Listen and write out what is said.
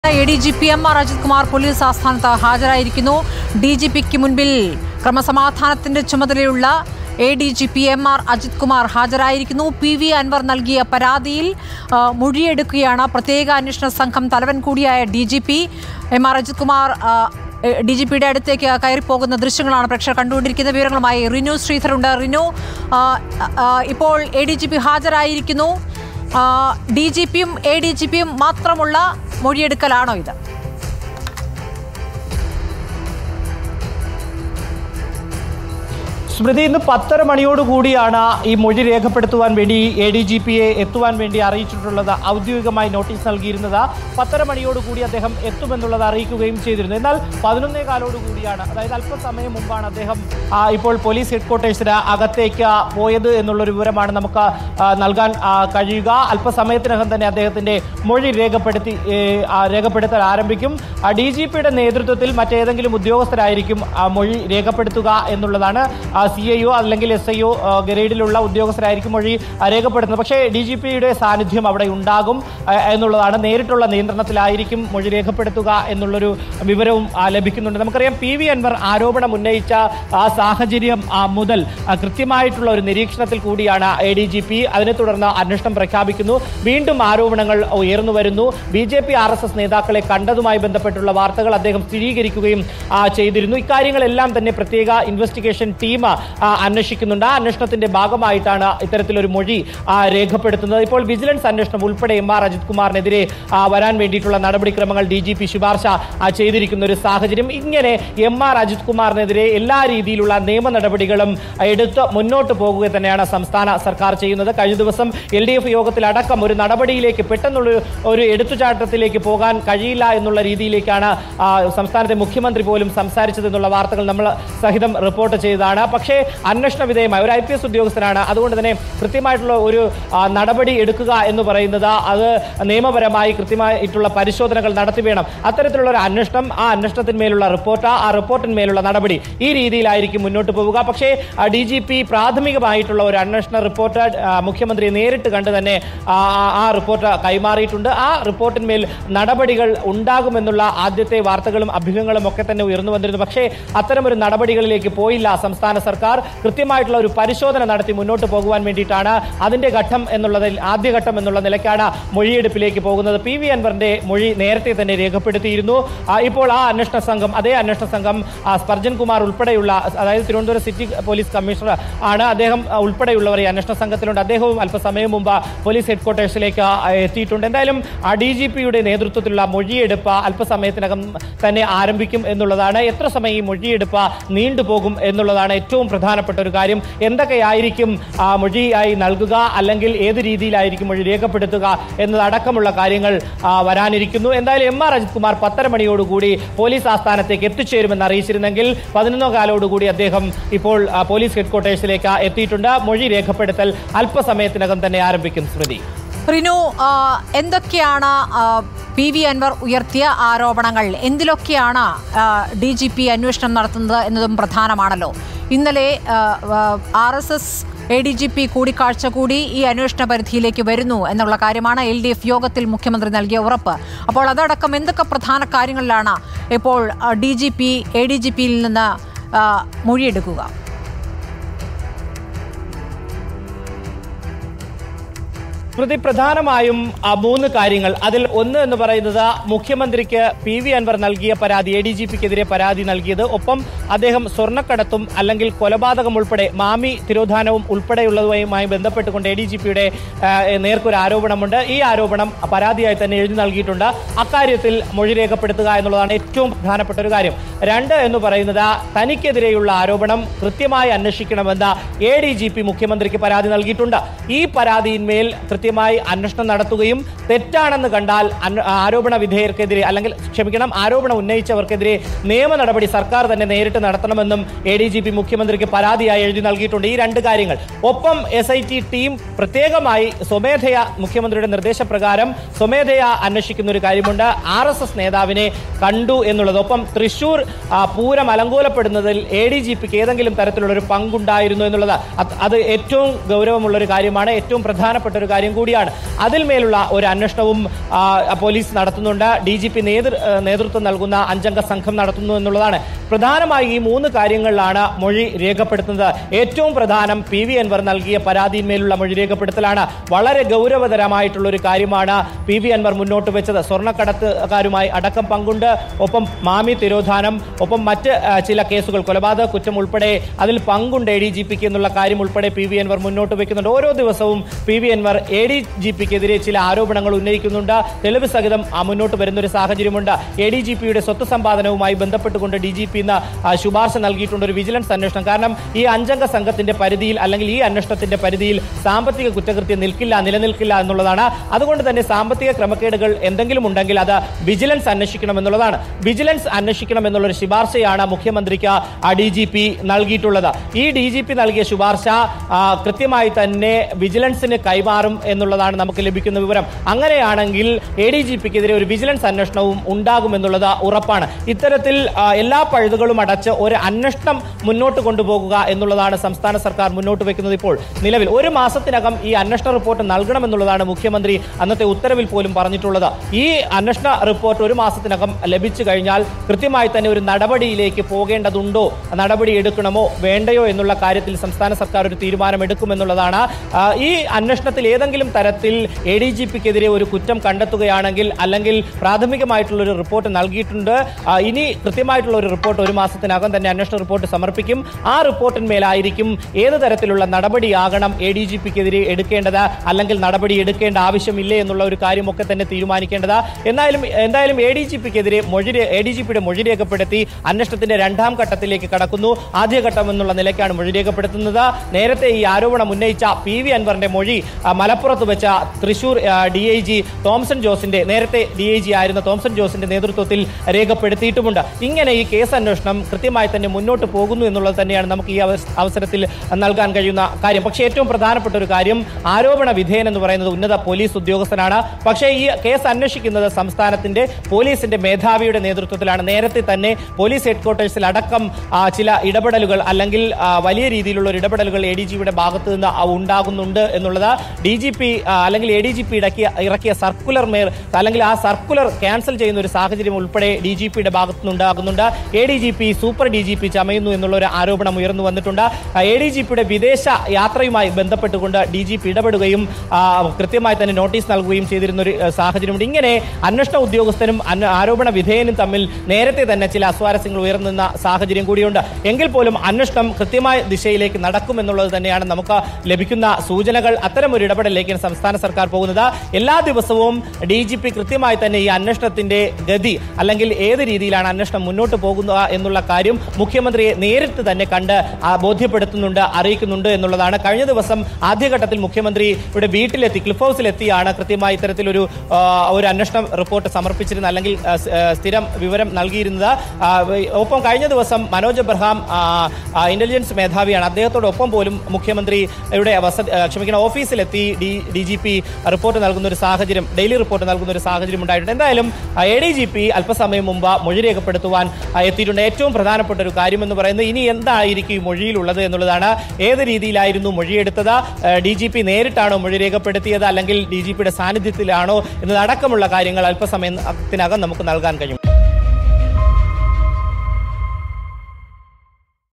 A D G P M R Ajith Kumar police ആസ്ഥാനത്ത് ഹാജരായിരിക്കുന്നു D G പിക്ക് മുൻപിൽ ക്രമസമാധാനത്തിന്റെ ചുമതലയുള്ള A D G P M R Ajith Kumar ഹാജരായിരിക്കുന്നു പി വി അൻവർ നൽകിയ പരാതിയിൽ ആ, മൊഴിയെടുക്കുകയാണ് പ്രത്യേക അന്വേഷണ സംഘം തലവൻ കൂടിയായ D G P M R Ajith Kumar D G പിയുടെ അടുത്തേക്ക് കയറിപ്പോകുന്ന ദൃശ്യങ്ങളാണ് പ്രേക്ഷകർ കണ്ടുകൊണ്ടിരിക്കുന്ന വിവരങ്ങളുമായി റിനു ശ്രീധറുണ്ട് റിനു ആ, ആ, ഇപ്പോൾ എ ഡി ജി പി ഹാജരായിരിക്കുന്നു ഡി ജി പിയും എ ഡി ജി പിയും മാത്രമുള്ള മൊഴിയെടുക്കലാണോ ഇത് സ്മൃതി ഇന്ന് പത്തര മണിയോടുകൂടിയാണ് ഈ മൊഴി രേഖപ്പെടുത്തുവാൻ വേണ്ടി എ ഡി ജി പിയെ എത്തുവാൻ വേണ്ടി അറിയിച്ചിട്ടുള്ളത് ഔദ്യോഗികമായി നോട്ടീസ് നൽകിയിരുന്നത് പത്തര മണിയോടുകൂടി അദ്ദേഹം എത്തുമെന്നുള്ളത് അറിയിക്കുകയും ചെയ്തിരുന്നു എന്നാൽ പതിനൊന്നേ കാലോടുകൂടിയാണ് അതായത് അല്പസമയം മുമ്പാണ് അദ്ദേഹം ആ, ഇപ്പോൾ പോലീസ് ഹെഡ്ക്വാർട്ടേഴ്സിന് അകത്തേക്ക് പോയത് എന്നുള്ളൊരു വിവരമാണ് നമുക്ക് ആ, നൽകാൻ ആ, കഴിയുക അല്പസമയത്തിനകം തന്നെ അദ്ദേഹത്തിന്റെ മൊഴി രേഖപ്പെടുത്തി ഏ, ആ, രേഖപ്പെടുത്തൽ ആരംഭിക്കും ഡി ജി പിയുടെ നേതൃത്വത്തിൽ മറ്റേതെങ്കിലും ഉദ്യോഗസ്ഥരായിരിക്കും ആ, മൊഴി രേഖപ്പെടുത്തുക എന്നുള്ളതാണ് സി ഐ ഒ അല്ലെങ്കിൽ എസ് ഐ ഒ ഗ്രേഡിലുള്ള ഉദ്യോഗസ്ഥരായിരിക്കും മൊഴി ആ, രേഖപ്പെടുത്തുന്നത് പക്ഷേ ഡി ജി പിയുടെ സാന്നിധ്യം അവിടെ ഉണ്ടാകും ആ, എന്നുള്ളതാണ് നേരിട്ടുള്ള നിയന്ത്രണത്തിലായിരിക്കും മൊഴി രേഖപ്പെടുത്തുക എന്നുള്ളൊരു വിവരവും ആ, ലഭിക്കുന്നുണ്ട് നമുക്കറിയാം പി വി അൻവർ ആരോപണം ഉന്നയിച്ച ആ സാഹചര്യം ആ, മുതൽ ആ, കൃത്യമായിട്ടുള്ള ഒരു നിരീക്ഷണത്തിൽ കൂടിയാണ് എ ഡി ജി പി അതിനെ തുടർന്ന് അന്വേഷണം പ്രഖ്യാപിക്കുന്നു വീണ്ടും ആരോപണങ്ങൾ ഉയർന്നു വരുന്നു B J P R S S നേതാക്കളെ കണ്ടതുമായി ബന്ധപ്പെട്ടുള്ള വാർത്തകൾ അദ്ദേഹം സ്ഥിരീകരിക്കുകയും ആ, ചെയ്തിരുന്നു ഇക്കാര്യങ്ങളെല്ലാം തന്നെ പ്രത്യേക ഇൻവെസ്റ്റിഗേഷൻ ടീം ആ, അന്വേഷിക്കുന്നുണ്ട് ആ അന്വേഷണത്തിന്റെ ഭാഗമായിട്ടാണ് ഇത്തരത്തിലൊരു മൊഴി ആ, രേഖപ്പെടുത്തുന്നത് ഇപ്പോൾ വിജിലൻസ് അന്വേഷണം ഉൾപ്പെടെ എം ആർ അജിത് കുമാറിനെതിരെ ആ, വരാൻ വേണ്ടിയിട്ടുള്ള നടപടിക്രമങ്ങൾ ഡി ജി പി ശുപാർശ ആ, ചെയ്തിരിക്കുന്ന ഒരു സാഹചര്യം ഇങ്ങനെ എം ആർ അജിത് കുമാറിനെതിരെ എല്ലാ രീതിയിലുള്ള നിയമ നടപടികളും എടുത്ത് മുന്നോട്ട് പോകുക തന്നെയാണ് സംസ്ഥാന സർക്കാർ ചെയ്യുന്നത് കഴിഞ്ഞ ദിവസം എൽ ഡി എഫ് യോഗത്തിലടക്കം ഒരു നടപടിയിലേക്ക് പെട്ടെന്നുള്ള ഒരു എടുത്തുചാട്ടത്തിലേക്ക് പോകാൻ കഴിയില്ല എന്നുള്ള രീതിയിലേക്കാണ് ആ, സംസ്ഥാനത്തെ മുഖ്യമന്ത്രി പോലും സംസാരിച്ചത് എന്നുള്ള വാർത്തകൾ നമ്മൾ സഹിതം റിപ്പോർട്ട് ചെയ്തതാണ് പക്ഷേ അന്വേഷണ വിധേയമായ ഒരു ഐ പി എസ് ഉദ്യോഗസ്ഥനാണ് അതുകൊണ്ട് തന്നെ കൃത്യമായിട്ടുള്ള ഒരു ആ, നടപടി എടുക്കുക എന്ന് പറയുന്നത് അത് നിയമപരമായി കൃത്യമായിട്ടുള്ള പരിശോധനകൾ നടത്തി വേണം അത്തരത്തിലുള്ള ഒരു അന്വേഷണം ആ അന്വേഷണത്തിന്മേലുള്ള റിപ്പോർട്ട് ആ റിപ്പോർട്ടിന്മേലുള്ള നടപടി ഈ രീതിയിലായിരിക്കും മുന്നോട്ട് പോവുക പക്ഷേ ഡി ജി പി പ്രാഥമികമായിട്ടുള്ള ഒരു അന്വേഷണ റിപ്പോർട്ട് ആ, മുഖ്യമന്ത്രിയെ നേരിട്ട് കണ്ട് തന്നെ ആ, ആ- ആ റിപ്പോർട്ട് കൈമാറിയിട്ടുണ്ട് ആ റിപ്പോർട്ടിന്മേൽ നടപടികൾ ഉണ്ടാകുമെന്നുള്ള ആദ്യത്തെ വാർത്തകളും അഭ്യൂഹങ്ങളും ഒക്കെ തന്നെ ഉയർന്നു വന്നിരുന്നു പക്ഷേ അത്തരമൊരു നടപടികളിലേക്ക് പോയില്ല സംസ്ഥാന സർക്കാർ കൃത്യമായിട്ടുള്ള ഒരു പരിശോധന നടത്തി മുന്നോട്ട് പോകുവാൻ വേണ്ടിയിട്ടാണ് അതിന്റെ ഘട്ടം എന്നുള്ളതിൽ ആദ്യഘട്ടം എന്നുള്ള നിലയ്ക്കാണ് മൊഴിയെടുപ്പിലേക്ക് പോകുന്നത് പി വി അൻവറിന്റെ മൊഴി നേരത്തെ തന്നെ രേഖപ്പെടുത്തിയിരുന്നു ആ, ഇപ്പോൾ ആ അന്വേഷണ സംഘം അതേ അന്വേഷണ സംഘം ആ, സ്പർജൻ കുമാർ ഉൾപ്പെടെയുള്ള അതായത് തിരുവനന്തപുരം സിറ്റി പോലീസ് കമ്മീഷണർ ആണ് അദ്ദേഹം ആ, ഉൾപ്പെടെയുള്ളവർ ഈ അന്വേഷണ സംഘത്തിലുണ്ട് അദ്ദേഹവും അല്പസമയം മുമ്പ് പോലീസ് ഹെഡ്ക്വാർട്ടേഴ്സിലേക്ക് ആ, എത്തിയിട്ടുണ്ട് എന്തായാലും ഡി ജി പിയുടെ നേതൃത്വത്തിലുള്ള മൊഴിയെടുപ്പ് അല്പസമയത്തിനകം തന്നെ ആരംഭിക്കും എന്നുള്ളതാണ് എത്ര സമയം ഈ മൊഴിയെടുപ്പ് നീണ്ടുപോകും എന്നുള്ളതാണ് ഏറ്റവും പ്രധാനപ്പെട്ട ഒരു കാര്യം എന്തൊക്കെയായിരിക്കും ആ, മൊഴിയായി നൽകുക അല്ലെങ്കിൽ ഏത് രീതിയിലായിരിക്കും മൊഴി രേഖപ്പെടുത്തുക എന്നതടക്കമുള്ള കാര്യങ്ങൾ ആ, വരാനിരിക്കുന്നു എന്തായാലും എം ആർ അജിത് കുമാർ പത്തര മണിയോടുകൂടി പോലീസ് ആസ്ഥാനത്തേക്ക് എത്തിച്ചേരുമെന്ന് അറിയിച്ചിരുന്നെങ്കിൽ പതിനൊന്നോ കാലോടുകൂടി അദ്ദേഹം ഇപ്പോൾ ആ, പോലീസ് ഹെഡ്ക്വാർട്ടേഴ്സിലേക്ക് എത്തിയിട്ടുണ്ട് മൊഴി രേഖപ്പെടുത്തൽ അല്പസമയത്തിനകം തന്നെ ആരംഭിക്കും സ്മൃതി റിനു ആ, എന്തൊക്കെയാണ് ആ, പി വി അൻവർ ഉയർത്തിയ ആരോപണങ്ങൾ എന്തിലൊക്കെയാണ് ഡി ജി പി അന്വേഷണം നടത്തുന്നത് എന്നതും പ്രധാനമാണല്ലോ ഇന്നലെ R S S A D G P കൂടിക്കാഴ്ച കൂടി ഈ അന്വേഷണ പരിധിയിലേക്ക് വരുന്നു എന്നുള്ള കാര്യമാണ് എൽ ഡി എഫ് യോഗത്തിൽ മുഖ്യമന്ത്രി നൽകിയ ഉറപ്പ് അപ്പോൾ അതടക്കം എന്തൊക്കെ പ്രധാന കാര്യങ്ങളിലാണ് ഇപ്പോൾ D G P A D G പിയിൽ നിന്ന് ആ, മൊഴിയെടുക്കുക സ്മൃതി പ്രധാനമായും ആ, മൂന്ന് കാര്യങ്ങൾ അതിൽ ഒന്ന് എന്ന് പറയുന്നത് മുഖ്യമന്ത്രിക്ക് പി വി അൻവർ നൽകിയ പരാതി എ ഡി ജി പിക്കെതിരെ പരാതി നൽകിയത് ഒപ്പം അദ്ദേഹം സ്വർണ്ണക്കടത്തും അല്ലെങ്കിൽ കൊലപാതകം ഉൾപ്പെടെ മാമി തിരോധാനവും ഉൾപ്പെടെയുള്ളതുമായി ബന്ധപ്പെട്ടുകൊണ്ട് എ ഡി ജി പിയുടെ നേർക്കൊരു ആരോപണമുണ്ട് ഈ ആരോപണം പരാതിയായി തന്നെ എഴുതി നൽകിയിട്ടുണ്ട് അക്കാര്യത്തിൽ മൊഴി രേഖപ്പെടുത്തുക എന്നുള്ളതാണ് ഏറ്റവും പ്രധാനപ്പെട്ട ഒരു കാര്യം രണ്ട് എന്ന് പറയുന്നത് തനിക്കെതിരെയുള്ള ആരോപണം കൃത്യമായി അന്വേഷിക്കണമെന്ന് എ ഡി ജി പി മുഖ്യമന്ത്രിക്ക് പരാതി നൽകിയിട്ടുണ്ട് ഈ പരാതിയിന്മേൽ കൃത്യമായി അന്വേഷണം നടത്തുകയും തെറ്റാണെന്ന് കണ്ടാൽ അന്വ- ആരോപണ വിധേയർക്കെതിരെ അല്ലെങ്കിൽ ക്ഷമിക്കണം ആരോപണം ഉന്നയിച്ചവർക്കെതിരെ നിയമ നടപടി സർക്കാർ തന്നെ നേരിട്ട് നടത്തണമെന്നും എ ഡി ജി പി മുഖ്യമന്ത്രിക്ക് പരാതിയായി എഴുതി നൽകിയിട്ടുണ്ട് ഈ രണ്ട് കാര്യങ്ങൾ ഒപ്പം എസ് ഐ ടി ടീം പ്രത്യേകമായി സ്വമേധയ മുഖ്യമന്ത്രിയുടെ നിർദ്ദേശപ്രകാരം സ്വമേധയ അന്വേഷിക്കുന്ന ഒരു കാര്യമുണ്ട് ആർ എസ് എസ് നേതാവിനെ കണ്ടു എന്നുള്ളത് ഒപ്പം തൃശൂർ ആ, പൂരം അലങ്കോലപ്പെടുന്നതിൽ എ ഡി ജി പിക്ക് ഏതെങ്കിലും തരത്തിലുള്ള ഒരു പങ്കുണ്ടായിരുന്നു എന്നുള്ളത് അത് അത് ഏറ്റവും ഗൗരവമുള്ള ഒരു കാര്യമാണ് ഏറ്റവും പ്രധാനപ്പെട്ട ഒരു കാര്യം കാര്യം കൂടിയാണ് അതിൽ മേലുള്ള ഒരു അന്വേഷണവും ആ, പോലീസ് നടത്തുന്നുണ്ട് ഡി ജി പി നേതൃത്വം നൽകുന്ന അഞ്ചംഗ സംഘം നടത്തുന്നു എന്നുള്ളതാണ് പ്രധാനമായി ഈ മൂന്ന് കാര്യങ്ങളിലാണ് മൊഴി രേഖപ്പെടുത്തുന്നത് ഏറ്റവും പ്രധാനം പി വി അൻവർ നൽകിയ പരാതിയിന്മേലുള്ള മൊഴി രേഖപ്പെടുത്തലാണ് വളരെ ഗൗരവതരമായിട്ടുള്ള ഒരു കാര്യമാണ് പി വി അൻവർ മുന്നോട്ട് വെച്ചത് സ്വർണ്ണക്കടത്തുകാരുമായി അടക്കം പങ്കുണ്ട് ഒപ്പം മാമി തിരോധാനം ഒപ്പം മറ്റ് ആ, ചില കേസുകൾ കൊലപാതക കുറ്റം ഉൾപ്പെടെ അതിൽ പങ്കുണ്ട് എ ഡി ജി പിക്ക് എന്നുള്ള കാര്യം ഉൾപ്പെടെ പി വി അൻവർ മുന്നോട്ട് വെക്കുന്നുണ്ട് ഓരോ ദിവസവും P V Anvar A D G പിക്കെതിരെ ചില ആരോപണങ്ങൾ ഉന്നയിക്കുന്നുണ്ട് തെളിവ് സഹിതം ആ, മുന്നോട്ട് വരുന്ന ഒരു സാഹചര്യമുണ്ട് എ ഡി ജി പിയുടെ സ്വത്ത് സമ്പാദനവുമായി ബന്ധപ്പെട്ടുകൊണ്ട് ഡി ജി പി ഇന്ന് ആ, ശുപാർശ നൽകിയിട്ടുണ്ട് ഒരു വിജിലൻസ് അന്വേഷണം കാരണം ഈ അഞ്ചംഗ സംഘത്തിന്റെ പരിധിയിൽ അല്ലെങ്കിൽ ഈ അന്വേഷണത്തിന്റെ പരിധിയിൽ സാമ്പത്തിക കുറ്റകൃത്യം നിൽക്കില്ല നിലനിൽക്കില്ല എന്നുള്ളതാണ് അതുകൊണ്ട് തന്നെ സാമ്പത്തിക ക്രമക്കേടുകൾ എന്തെങ്കിലും ഉണ്ടെങ്കിൽ അത് വിജിലൻസ് അന്വേഷിക്കണം എന്നുള്ളതാണ് വിജിലൻസ് അന്വേഷിക്കണം എന്നുള്ളൊരു ശുപാർശയാണ് മുഖ്യമന്ത്രിക്ക് ആ ഡി ജി പി നൽകിയിട്ടുള്ളത് ഈ ഡി ജി പി നൽകിയ ശുപാർശ ആ, കൃത്യമായി തന്നെ വിജിലൻസിന് കൈമാറും എന്നുള്ളതാണ് നമുക്ക് ലഭിക്കുന്ന വിവരം അങ്ങനെയാണെങ്കിൽ എ ഡി ജി പിക്കെതിരെ ഒരു വിജിലൻസ് അന്വേഷണവും ഉണ്ടാകുമെന്നുള്ളത് ഉറപ്പാണ് ഇത്തരത്തിൽ ആ, എല്ലാ പഴുതുകളും അടച്ച് ഒരു അന്വേഷണം മുന്നോട്ട് കൊണ്ടുപോകുക എന്നുള്ളതാണ് സംസ്ഥാന സർക്കാർ മുന്നോട്ട് വെക്കുന്നത് ഇപ്പോൾ നിലവിൽ ഒരു മാസത്തിനകം ഈ അന്വേഷണ റിപ്പോർട്ട് നൽകണമെന്നുള്ളതാണ് മുഖ്യമന്ത്രി അന്നത്തെ ഉത്തരവിൽ പോലും പറഞ്ഞിട്ടുള്ളത് ഈ അന്വേഷണ റിപ്പോർട്ട് ഒരു മാസത്തിനകം ലഭിച്ചു കഴിഞ്ഞാൽ കൃത്യമായി തന്നെ ഒരു നടപടിയിലേക്ക് പോകേണ്ടതുണ്ടോ നടപടി എടുക്കണമോ വേണ്ടയോ എന്നുള്ള കാര്യത്തിൽ സംസ്ഥാന സർക്കാർ ഒരു തീരുമാനം എടുക്കുമെന്നുള്ളതാണ് ആ, ഈ അന്വേഷണത്തിൽ ഏതെങ്കിലും തരത്തിൽ എ ഡി ജി പിക്കെതിരെ ഒരു കുറ്റം കണ്ടെത്തുകയാണെങ്കിൽ അല്ലെങ്കിൽ പ്രാഥമികമായിട്ടുള്ള ഒരു റിപ്പോർട്ട് നൽകിയിട്ടുണ്ട് ആ, ഇനി കൃത്യമായിട്ടുള്ള ഒരു റിപ്പോർട്ട് ഒരു മാസത്തിനകം തന്നെ അന്വേഷണ റിപ്പോർട്ട് സമർപ്പിക്കും ആ റിപ്പോർട്ടിന്മേലായിരിക്കും ഏത് തരത്തിലുള്ള നടപടിയാകണം എ ഡി ജി പിക്കെതിരെ എടുക്കേണ്ടത് അല്ലെങ്കിൽ നടപടി എടുക്കേണ്ട ആവശ്യമില്ലേ എന്നുള്ള ഒരു കാര്യമൊക്കെ തന്നെ തീരുമാനിക്കേണ്ടത് എന്നാലും എന്തായാലും എ ഡി ജി പിക്കെതിരെ മൊഴി എ ഡി ജി പിയുടെ മൊഴി രേഖപ്പെടുത്തി അന്വേഷണത്തിന്റെ രണ്ടാം ഘട്ടത്തിലേക്ക് കടക്കുന്നു ആദ്യഘട്ടം എന്നുള്ള നിലയ്ക്കാണ് മൊഴി രേഖപ്പെടുത്തുന്നത് നേരത്തെ ഈ ആരോപണം ഉന്നയിച്ച പി വി അൻവറിന്റെ മൊഴി ആ, മലപ്പുറത്ത് വെച്ച Thrissur D I G Thomson ജോസിന്റെ നേരത്തെ ഡി ഐ ജി ആയിരുന്ന തോംസൺ ജോസിന്റെ നേതൃത്വത്തിൽ രേഖപ്പെടുത്തിയിട്ടുമുണ്ട് ഇങ്ങനെ ഈ കേസ് അന്വേഷണം കൃത്യമായി തന്നെ മുന്നോട്ട് പോകുന്നു എന്നുള്ളത് തന്നെയാണ് നമുക്ക് ഈ അവസ- അവസരത്തിൽ നൽകാൻ കഴിയുന്ന കാര്യം പക്ഷേ ഏറ്റവും പ്രധാനപ്പെട്ട ഒരു കാര്യം ആരോപണ വിധേയൻ എന്ന് പറയുന്നത് ഉന്നത പോലീസ് ഉദ്യോഗസ്ഥനാണ് പക്ഷേ ഈ കേസ് അന്വേഷിക്കുന്നത് സംസ്ഥാനത്തിന്റെ പോലീസിന്റെ മേധാവിയുടെ നേതൃത്വത്തിലാണ് നേരത്തെ തന്നെ പോലീസ് ഹെഡ്ക്വാർട്ടേഴ്സിൽ അടക്കം ആ, ചില ഇടപെടലുകൾ അല്ലെങ്കിൽ ആ, വലിയ രീതിയിലുള്ള ഒരു ഇടപെടലുകൾ എ ഡി ജിയുടെ ഭാഗത്ത് നിന്ന് ആ ഉണ്ടാകുന്നുണ്ട് എന്നുള്ളത് ഡി ജി പി അല്ലെങ്കിൽ എ ഡി ജി പി ഇടക്കിയ ഇറക്കിയ സർക്കുലർ മേൽ അല്ലെങ്കിൽ ആ സർക്കുലർ ക്യാൻസൽ ചെയ്യുന്ന ഒരു സാഹചര്യം ഉൾപ്പെടെ ഡി ജി പിയുടെ ഭാഗത്തു നിന്നുണ്ടാകുന്നുണ്ട് A D G P super D G P ചമയുന്നു എന്നുള്ള ഒരു ആരോപണം ഉയർന്നു വന്നിട്ടുണ്ട് എ ഡി ജി പിയുടെ വിദേശ യാത്രയുമായി ബന്ധപ്പെട്ടുകൊണ്ട് ഡി ജി പി ഇടപെടുകയും ആ, കൃത്യമായി തന്നെ നോട്ടീസ് നൽകുകയും ചെയ്തിരുന്ന ഒരു ഏഹ്, സാഹചര്യമുണ്ട് ഇങ്ങനെ അന്വേഷണ ഉദ്യോഗസ്ഥനും അന്വ- ആരോപണ വിധേയനും തമ്മിൽ നേരത്തെ തന്നെ ചില അസ്വാരസ്യങ്ങൾ ഉയർന്നു നിന്ന സാഹചര്യം കൂടിയുണ്ട് എങ്കിൽ പോലും അന്വേഷണം കൃത്യമായ ദിശയിലേക്ക് നടക്കുമെന്നുള്ളത് തന്നെയാണ് നമുക്ക് ലഭിക്കുന്ന സൂചനകൾ അത്തരം ഒരു ഇടപെടലിലേക്ക് സംസ്ഥാന സർക്കാർ പോകുന്നത് എല്ലാ ദിവസവും ഡി ജി പി കൃത്യമായി തന്നെ ഈ അന്വേഷണത്തിന്റെ ഗതി അല്ലെങ്കിൽ ഏത് രീതിയിലാണ് അന്വേഷണം മുന്നോട്ട് പോകുക എന്നുള്ള കാര്യം മുഖ്യമന്ത്രിയെ നേരിട്ട് തന്നെ കണ്ട് ആ, ബോധ്യപ്പെടുത്തുന്നുണ്ട് അറിയിക്കുന്നുണ്ട് എന്നുള്ളതാണ് കഴിഞ്ഞ ദിവസം ആദ്യഘട്ടത്തിൽ മുഖ്യമന്ത്രി ഇവിടെ വീട്ടിലെത്തി ക്ലിഫ് ഹൗസിലെത്തിയാണ് കൃത്യമായി ഇത്തരത്തിലൊരു ആ, ഒരു അന്വേഷണ റിപ്പോർട്ട് സമർപ്പിച്ചിരുന്നത് അല്ലെങ്കിൽ ആ, സ്- ആ, സ്ഥിരം വിവരം നൽകിയിരുന്നത് ആ, ഒപ്പം കഴിഞ്ഞ ദിവസം മനോജ് എബ്രഹാം ആ, ആ, ഇന്റലിജൻസ് മേധാവിയാണ് അദ്ദേഹത്തോടൊപ്പം പോലും മുഖ്യമന്ത്രിയുടെ വസതി ആ, ക്ഷമിക്കണം ഓഫീസിലെത്തി D D G P report നൽകുന്ന ഒരു സാഹചര്യം ഡെയിലി റിപ്പോർട്ട് നൽകുന്ന ഒരു സാഹചര്യം ഉണ്ടായിട്ടുണ്ട് എന്തായാലും എ ഡി ജി പി അല്പസമയം മുമ്പ് മൊഴി രേഖപ്പെടുത്തുവാൻ ആ, എത്തിയിട്ടുണ്ട് ഏറ്റവും പ്രധാനപ്പെട്ട ഒരു കാര്യം എന്ന് പറയുന്നത് ഇനി എന്തായിരിക്കും ഈ മൊഴിയിലുള്ളത് എന്നുള്ളതാണ് ഏത് രീതിയിലായിരുന്നു മൊഴിയെടുത്തത് ഡി ജി പി നേരിട്ടാണോ മൊഴി രേഖപ്പെടുത്തിയത് അല്ലെങ്കിൽ ഡി ജി പിയുടെ സാന്നിധ്യത്തിലാണോ എന്നതടക്കമുള്ള കാര്യങ്ങൾ അല്പസമയത്തിനകം നമുക്ക് നൽകാൻ കഴിയും